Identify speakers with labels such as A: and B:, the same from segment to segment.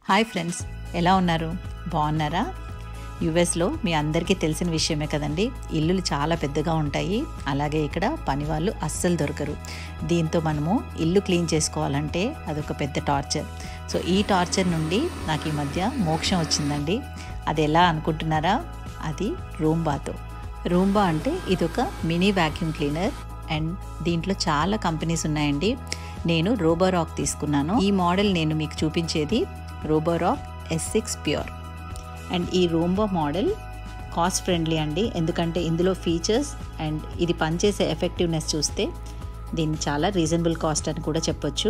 A: hi friends ఎలా ఉన్నారు బాగున్నారా యుఎస్లో మీ అందరికీ తెలిసిన విషయమే కదండి ఇల్లులు చాలా పెద్దగా ఉంటాయి అలాగే ఇక్కడ పనివాళ్ళు అస్సలు దొరకరు దీంతో మనము ఇల్లు క్లీన్ చేసుకోవాలంటే అదొక పెద్ద టార్చర్ సో ఈ టార్చర్ నుండి నాకు ఈ మధ్య మోక్షం వచ్చిందండి అది ఎలా అనుకుంటున్నారా అది రూంబాతో రూంబా అంటే ఇదొక మినీ వ్యాక్యూమ్ క్లీనర్ అండ్ దీంట్లో చాలా కంపెనీస్ ఉన్నాయండి నేను రోబోరాక్ తీసుకున్నాను ఈ మోడల్ నేను మీకు చూపించేది Roborock S six pure and ఈ రూంబా మోడల్ కాస్ట్ ఫ్రెండ్లీ అండి ఎందుకంటే ఇందులో ఫీచర్స్ అండ్ ఇది పనిచేసే ఎఫెక్టివ్నెస్ చూస్తే దీన్ని చాలా రీజనబుల్ కాస్ట్ అని కూడా చెప్పొచ్చు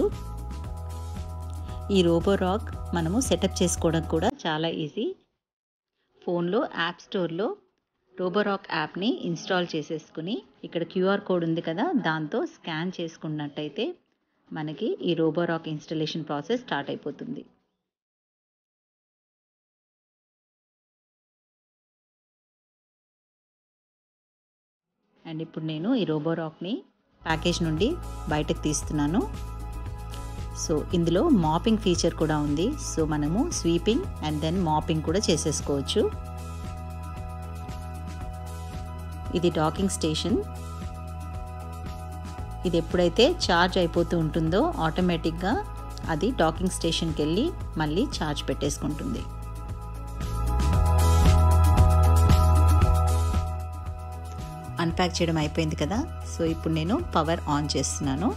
A: ఈ రోబోరాక్ మనము సెటప్ చేసుకోవడం కూడా చాలా ఈజీ ఫోన్లో యాప్ స్టోర్లో రోబోరాక్ యాప్ని ఇన్స్టాల్ చేసేసుకుని ఇక్కడ క్యూఆర్ కోడ్ ఉంది కదా దాంతో స్కాన్ చేసుకున్నట్టయితే మనకి ఈ రోబోరాక్ ఇన్స్టలేషన్ ప్రాసెస్ స్టార్ట్ అయిపోతుంది అండ్ ఇప్పుడు నేను ఈ రోబోరాక్ని ప్యాకేజ్ నుండి బయటకు తీస్తున్నాను సో ఇందులో మాపింగ్ ఫీచర్ కూడా ఉంది సో మనము స్వీపింగ్ అండ్ దెన్ మాపింగ్ కూడా చేసేసుకోవచ్చు ఇది డాకింగ్ స్టేషన్ ఇది ఎప్పుడైతే ఛార్జ్ అయిపోతూ ఉంటుందో ఆటోమేటిక్గా అది డాకింగ్ స్టేషన్కి వెళ్ళి మళ్ళీ ఛార్జ్ పెట్టేసుకుంటుంది అన్ప్యాక్ చేయడం అయిపోయింది కదా సో ఇప్పుడు నేను పవర్ ఆన్ చేస్తున్నాను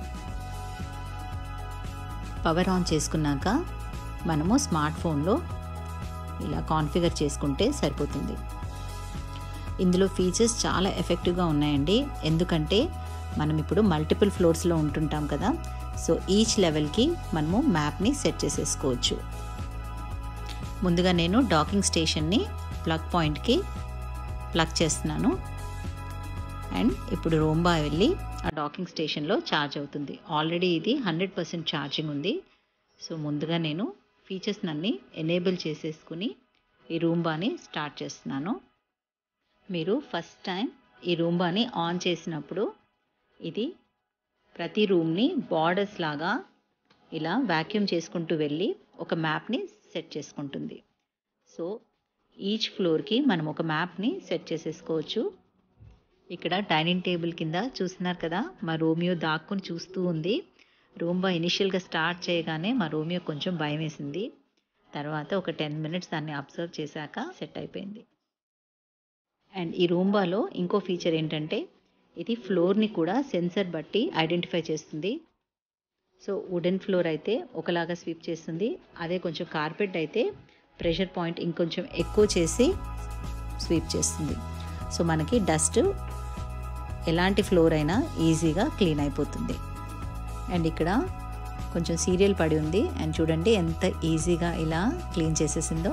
A: పవర్ ఆన్ చేసుకున్నాక మనము స్మార్ట్ ఫోన్లో ఇలా కాన్ఫిగర్ చేసుకుంటే సరిపోతుంది ఇందులో ఫీచర్స్ చాలా ఎఫెక్టివ్గా ఉన్నాయండి ఎందుకంటే మనం ఇప్పుడు మల్టిపుల్ ఫ్లోర్స్లో ఉంటుంటాం కదా సో ఈచ్ లెవెల్కి మనము మ్యాప్ని సెట్ చేసేసుకోవచ్చు ముందుగా నేను డాకింగ్ స్టేషన్ని ప్లగ్ పాయింట్కి ప్లగ్ చేస్తున్నాను అండ్ ఇప్పుడు రోంబా వెళ్ళి ఆ డాకింగ్ స్టేషన్లో ఛార్జ్ అవుతుంది ఆల్రెడీ ఇది హండ్రెడ్ పర్సెంట్ ఛార్జింగ్ ఉంది సో ముందుగా నేను ఫీచర్స్ అన్నీ ఎనేబుల్ చేసేసుకుని ఈ రూంబాని స్టార్ట్ చేస్తున్నాను మీరు ఫస్ట్ టైం ఈ రూంబాని ఆన్ చేసినప్పుడు ఇది ప్రతి రూమ్ని బార్డర్స్ లాగా ఇలా వ్యాక్యూమ్ చేసుకుంటూ వెళ్ళి ఒక మ్యాప్ని సెట్ చేసుకుంటుంది సో ఈచ్ ఫ్లోర్కి మనం ఒక మ్యాప్ని సెట్ చేసేసుకోవచ్చు ఇక్కడ డైనింగ్ టేబుల్ కింద చూస్తున్నారు కదా మా రోమియో దాక్కుని చూస్తూ ఉంది రూంబా ఇనిషియల్గా స్టార్ట్ చేయగానే మా రోమియో కొంచెం భయం వేసింది తర్వాత ఒక టెన్ మినిట్స్ దాన్ని అబ్జర్వ్ చేశాక సెట్ అయిపోయింది అండ్ ఈ రూంబాలో ఇంకో ఫీచర్ ఏంటంటే ఇది ఫ్లోర్ని కూడా సెన్సర్ బట్టి ఐడెంటిఫై చేస్తుంది సో వుడెన్ ఫ్లోర్ అయితే ఒకలాగా స్వీప్ చేస్తుంది అదే కొంచెం కార్పెట్ అయితే ప్రెషర్ పాయింట్ ఇంకొంచెం ఎక్కువ చేసి స్వీప్ చేస్తుంది సో మనకి డస్ట్ ఎలాంటి ఫ్లోర్ అయినా ఈజీగా క్లీన్ అయిపోతుంది అండ్ ఇక్కడ కొంచెం సీరియల్ పడి ఉంది అండ్ చూడండి ఎంత ఈజీగా ఇలా క్లీన్ చేసేసిందో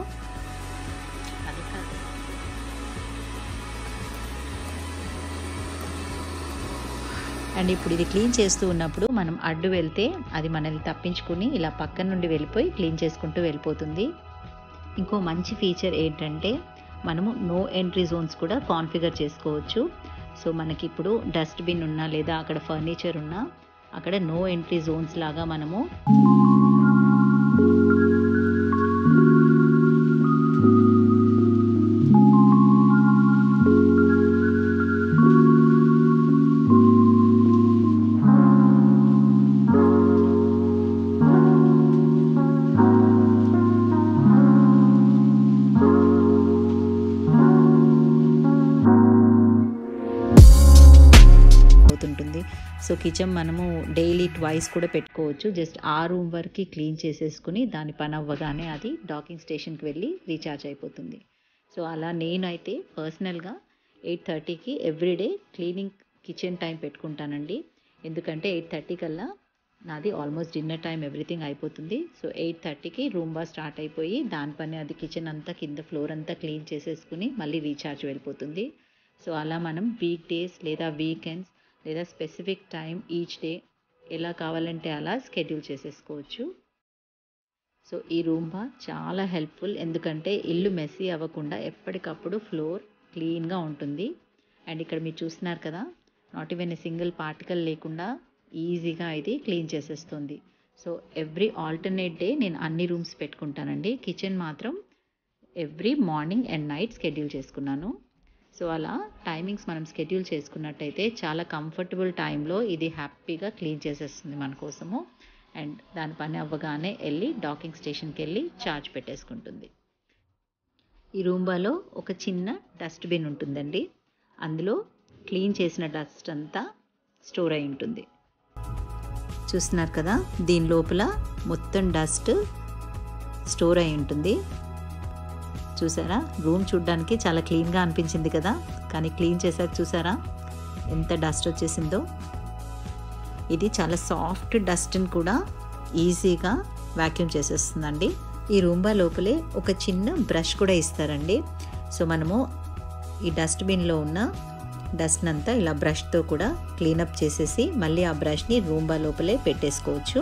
A: అండ్ ఇప్పుడు ఇది క్లీన్ చేస్తూ ఉన్నప్పుడు మనం అడ్డు వెళ్తే అది మనల్ని తప్పించుకుని ఇలా పక్కన నుండి వెళ్ళిపోయి క్లీన్ చేసుకుంటూ వెళ్ళిపోతుంది ఇంకో మంచి ఫీచర్ ఏంటంటే మనము నో ఎంట్రీ జోన్స్ కూడా కాన్ఫిగర్ చేసుకోవచ్చు సో మనకి ఇప్పుడు డస్ట్బిన్ ఉన్నా లేదా అక్కడ ఫర్నిచర్ ఉన్నా అక్కడ నో ఎంట్రీ జోన్స్ లాగా మనము అవుతుంటుంది సో కిచెన్ మనము డైలీ ట్వైస్ కూడా పెట్టుకోవచ్చు జస్ట్ ఆ రూమ్ వరకు క్లీన్ చేసేసుకుని దాని పని అవ్వగానే అది డాకింగ్ స్టేషన్కి వెళ్ళి రీఛార్జ్ అయిపోతుంది సో అలా నేనైతే పర్సనల్గా ఎయిట్ థర్టీకి ఎవ్రీడే క్లీనింగ్ కిచెన్ టైం పెట్టుకుంటానండి ఎందుకంటే ఎయిట్ థర్టీ కల్లా నాది ఆల్మోస్ట్ డిన్నర్ టైం ఎవ్రీథింగ్ అయిపోతుంది సో ఎయిట్ థర్టీకి రూమ్ బా స్టార్ట్ అయిపోయి దాని పని అది కిచెన్ అంతా కింద ఫ్లోర్ అంతా క్లీన్ చేసేసుకుని మళ్ళీ రీఛార్జ్ వెళ్ళిపోతుంది సో అలా మనం వీక్ డేస్ లేదా వీకెండ్స్ లేదా స్పెసిఫిక్ టైం ఈచ్ డే ఎలా కావాలంటే అలా స్కెడ్యూల్ చేసేసుకోవచ్చు సో ఈ రూంబా చాలా హెల్ప్ఫుల్ ఎందుకంటే ఇల్లు మెస్సీ అవ్వకుండా ఎప్పటికప్పుడు ఫ్లోర్ క్లీన్గా ఉంటుంది అండ్ ఇక్కడ మీరు చూస్తున్నారు కదా not even a single particle లేకుండా ఈజీగా ఇది క్లీన్ చేసేస్తుంది సో ఎవ్రీ ఆల్టర్నేట్ డే నేను అన్ని రూమ్స్ పెట్టుకుంటానండి కిచెన్ మాత్రం every morning and night schedule చేసుకున్నాను సో అలా టైమింగ్స్ మనం స్కెడ్యూల్ చేసుకున్నట్టయితే చాలా కంఫర్టబుల్ టైంలో ఇది హ్యాపీగా క్లీన్ చేసేస్తుంది మన కోసము అండ్ దాని పని అవ్వగానే వెళ్ళి డాకింగ్ స్టేషన్కి వెళ్ళి ఛార్జ్ పెట్టేసుకుంటుంది ఈ రూంబాలో ఒక చిన్న డస్ట్బిన్ ఉంటుందండి అందులో క్లీన్ చేసిన డస్ట్ అంతా స్టోర్ అయి ఉంటుంది చూస్తున్నారు కదా దీని లోపల మొత్తం డస్ట్ స్టోర్ అయి ఉంటుంది చూసారా రూమ్ చూడ్డానికి చాలా క్లీన్గా అనిపించింది కదా కానీ క్లీన్ చేశాక చూసారా ఎంత డస్ట్ వచ్చేసిందో ఇది చాలా సాఫ్ట్ డస్ట్ని కూడా ఈజీగా వ్యాక్యూమ్ చేసేస్తుందండి ఈ రూంబా లోపలే ఒక చిన్న బ్రష్ కూడా ఇస్తారండి సో మనము ఈ డస్ట్బిన్లో ఉన్న డస్ట్ అంతా ఇలా బ్రష్తో కూడా క్లీనప్ చేసేసి మళ్ళీ ఆ బ్రష్ని రూంబా లోపలే పెట్టేసుకోవచ్చు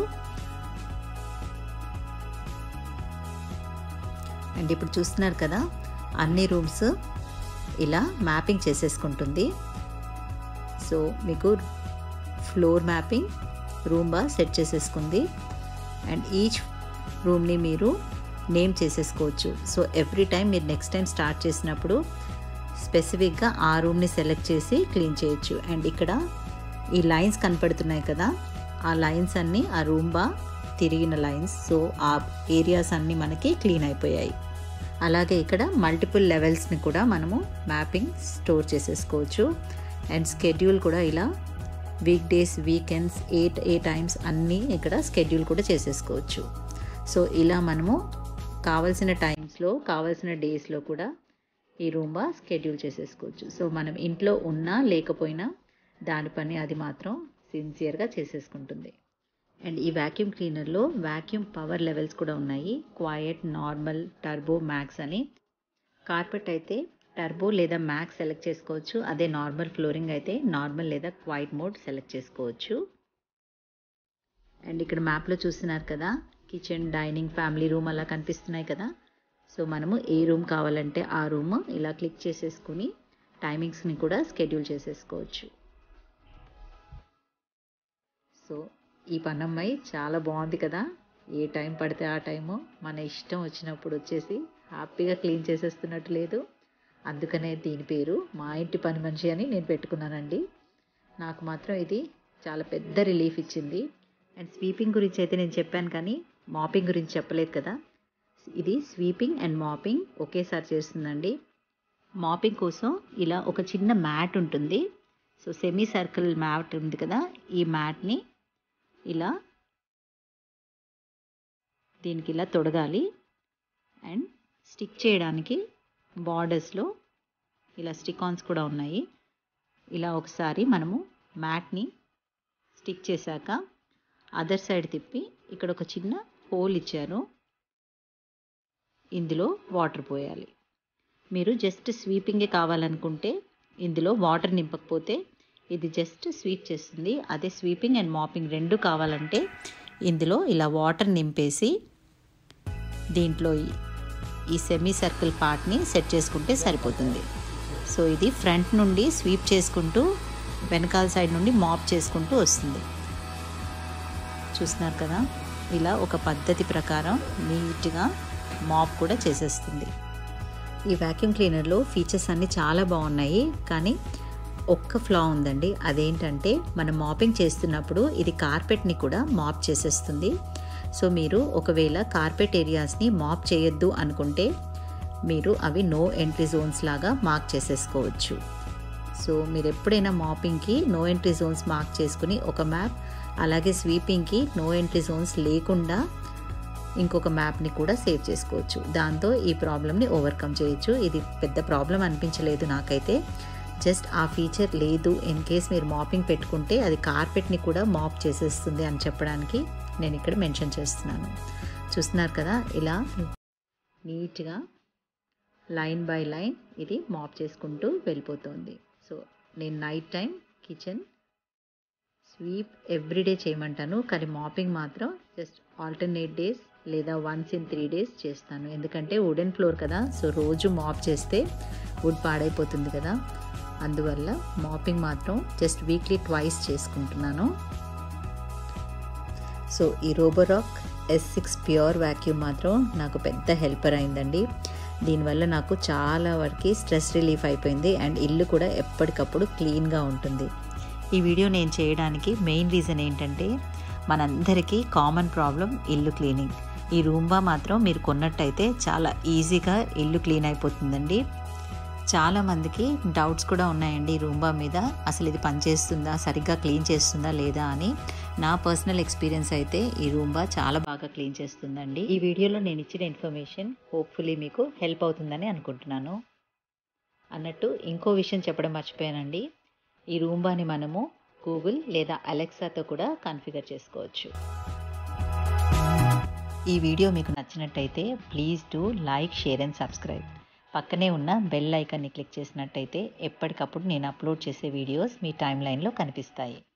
A: అండ్ ఇప్పుడు చూస్తున్నారు కదా అన్ని రూమ్స్ ఇలా మ్యాపింగ్ చేసేసుకుంటుంది సో మీకు ఫ్లోర్ మ్యాపింగ్ రూంబా సెట్ చేసేసుకుంది అండ్ ఈచ్ రూమ్ని మీరు నేమ్ చేసేసుకోవచ్చు సో ఎవ్రీ టైం మీరు నెక్స్ట్ టైం స్టార్ట్ చేసినప్పుడు స్పెసిఫిక్గా ఆ రూమ్ని సెలెక్ట్ చేసి క్లీన్ చేయొచ్చు అండ్ ఇక్కడ ఈ లైన్స్ కనపడుతున్నాయి కదా ఆ లైన్స్ అన్నీ ఆ రూంబా తిరిగిన లైన్స్ సో ఆ ఏరియాస్ అన్నీ మనకి క్లీన్ అయిపోయాయి అలాగే ఇక్కడ మల్టిపుల్ లెవెల్స్ని కూడా మనము మ్యాపింగ్ స్టోర్ చేసేసుకోవచ్చు అండ్ స్కెడ్యూల్ కూడా ఇలా వీక్ డేస్ వీకెండ్స్ ఏ ఏ టైమ్స్ అన్నీ ఇక్కడ స్కెడ్యూల్ కూడా చేసేసుకోవచ్చు సో ఇలా మనము కావలసిన టైమ్స్లో కావలసిన డేస్లో కూడా ఈ రూంబా స్కెడ్యూల్ చేసేసుకోవచ్చు సో మనం ఇంట్లో ఉన్నా లేకపోయినా దాని పని అది మాత్రం సిన్సియర్గా చేసేసుకుంటుంది అండ్ ఈ వ్యాక్యూమ్ క్లీనర్లో వ్యాక్యూమ్ పవర్ లెవెల్స్ కూడా ఉన్నాయి క్వయట్ నార్మల్ టర్బో మ్యాక్స్ అని కార్పెట్ అయితే టర్బో లేదా మ్యాక్స్ సెలెక్ట్ చేసుకోవచ్చు అదే నార్మల్ ఫ్లోరింగ్ అయితే నార్మల్ లేదా క్వైట్ మోడ్ సెలెక్ట్ చేసుకోవచ్చు అండ్ ఇక్కడ మ్యాప్లో చూస్తున్నారు కదా కిచెన్ డైనింగ్ ఫ్యామిలీ రూమ్ అలా కనిపిస్తున్నాయి కదా సో మనము ఏ రూమ్ కావాలంటే ఆ రూమ్ ఇలా క్లిక్ చేసేసుకుని టైమింగ్స్ని కూడా స్కెడ్యూల్ చేసేసుకోవచ్చు సో ఈ పనమ్మాయి చాలా బాగుంది కదా ఏ టైం పడితే ఆ టైము మన ఇష్టం వచ్చినప్పుడు వచ్చేసి హ్యాపీగా క్లీన్ చేసేస్తున్నట్టు లేదు అందుకనే దీని పేరు మా ఇంటి పని మనిషి అని నేను పెట్టుకున్నానండి నాకు మాత్రం ఇది చాలా పెద్ద రిలీఫ్ ఇచ్చింది అండ్ స్వీపింగ్ గురించి అయితే నేను చెప్పాను కానీ మాపింగ్ గురించి చెప్పలేదు కదా ఇది స్వీపింగ్ అండ్ మాపింగ్ ఒకేసారి చేస్తుందండి మాపింగ్ కోసం ఇలా ఒక చిన్న మ్యాట్ ఉంటుంది సో సెమీ సర్కిల్ మ్యాట్ ఉంది కదా ఈ మ్యాట్ని ఇలా దీనికి ఇలా తొడగాలి అండ్ స్టిక్ చేయడానికి బార్డర్స్లో ఇలా స్టిక్ ఆన్స్ కూడా ఉన్నాయి ఇలా ఒకసారి మనము మ్యాట్ని స్టిక్ చేశాక అదర్ సైడ్ తిప్పి ఇక్కడ ఒక చిన్న హోల్ ఇచ్చారు ఇందులో వాటర్ పోయాలి మీరు జస్ట్ స్వీపింగే కావాలనుకుంటే ఇందులో వాటర్ నింపకపోతే ఇది జస్ట్ స్వీప్ చేస్తుంది అదే స్వీపింగ్ అండ్ మాపింగ్ రెండు కావాలంటే ఇందులో ఇలా వాటర్ నింపేసి దీంట్లో ఈ సెమీ సర్కిల్ పార్ట్ని సెట్ చేసుకుంటే సరిపోతుంది సో ఇది ఫ్రంట్ నుండి స్వీప్ చేసుకుంటూ వెనకాల సైడ్ నుండి మాప్ చేసుకుంటూ వస్తుంది చూస్తున్నారు కదా ఇలా ఒక పద్ధతి ప్రకారం నీట్గా మాప్ కూడా చేసేస్తుంది ఈ వ్యాక్యూమ్ క్లీనర్లో ఫీచర్స్ అన్నీ చాలా బాగున్నాయి కానీ ఒక్క ఫ్లా ఉందండి అదేంటంటే మనం మాపింగ్ చేస్తున్నప్పుడు ఇది కార్పెట్ని కూడా మాప్ చేసేస్తుంది సో మీరు ఒకవేళ కార్పెట్ ఏరియాస్ని మాప్ చేయొద్దు అనుకుంటే మీరు అవి నో ఎంట్రీ జోన్స్ లాగా మార్క్ చేసేసుకోవచ్చు సో మీరు ఎప్పుడైనా మాపింగ్కి నో ఎంట్రీ జోన్స్ మార్క్ చేసుకుని ఒక మ్యాప్ అలాగే స్వీపింగ్కి నో ఎంట్రీ జోన్స్ లేకుండా ఇంకొక మ్యాప్ని కూడా సేవ్ చేసుకోవచ్చు దాంతో ఈ ప్రాబ్లమ్ని ఓవర్కమ్ చేయొచ్చు ఇది పెద్ద ప్రాబ్లం అనిపించలేదు నాకైతే జస్ట్ ఆ ఫీచర్ లేదు ఇన్ కేస్ మీరు మాపింగ్ పెట్టుకుంటే అది కార్పెట్ని కూడా మాప్ చేసేస్తుంది అని చెప్పడానికి నేను ఇక్కడ మెన్షన్ చేస్తున్నాను చూస్తున్నారు కదా ఇలా నీట్గా లైన్ బై లైన్ ఇది మాప్ చేసుకుంటూ వెళ్ళిపోతుంది సో నేను night time kitchen sweep everyday చేయమంటాను కానీ మాపింగ్ మాత్రం జస్ట్ ఆల్టర్నేట్ డేస్ లేదా వన్స్ ఇన్ త్రీ డేస్ చేస్తాను ఎందుకంటే వుడెన్ ఫ్లోర్ కదా సో రోజు మాప్ చేస్తే వుడ్ పాడైపోతుంది కదా అందువల్ల మాపింగ్ మాత్రం జస్ట్ వీక్లీ ట్వైస్ చేసుకుంటున్నాను సో సో ఈ Roborock S six pure vacuum మాత్రం నాకు పెద్ద హెల్పర్ అయిందండి దీనివల్ల నాకు చాలా వరకు స్ట్రెస్ రిలీఫ్ అయిపోయింది అండ్ ఇల్లు కూడా ఎప్పటికప్పుడు క్లీన్గా ఉంటుంది ఈ వీడియో నేను చేయడానికి మెయిన్ రీజన్ ఏంటంటే మనందరికీ కామన్ ప్రాబ్లం ఇల్లు క్లీనింగ్ ఈ రూంబా మాత్రం మీరు కొన్నట్టయితే చాలా ఈజీగా ఇల్లు క్లీన్ అయిపోతుందండి చాలామందికి డౌట్స్ కూడా ఉన్నాయండి ఈ రూంబా మీద అసలు ఇది పనిచేస్తుందా సరిగ్గా క్లీన్ చేస్తుందా లేదా అని నా పర్సనల్ ఎక్స్పీరియన్స్ అయితే ఈ రూంబా చాలా బాగా క్లీన్ చేస్తుందండి ఈ వీడియోలో నేను ఇచ్చిన ఇన్ఫర్మేషన్ హోప్ఫుల్లీ మీకు హెల్ప్ అవుతుందని అనుకుంటున్నాను అన్నట్టు ఇంకో విషయం చెప్పడం మర్చిపోయానండి ఈ రూంబాని మనము గూగుల్ లేదా అలెక్సాతో కూడా కాన్ఫిగర్ చేసుకోవచ్చు ఈ వీడియో మీకు నచ్చినట్టయితే please do like share and subscribe పక్కనే ఉన్న బెల్ ఐకాన్ని క్లిక్ చేసినట్టయితే ఎప్పటికప్పుడు నేను అప్లోడ్ చేసే వీడియోస్ మీ టైం లైన్లో కనిపిస్తాయి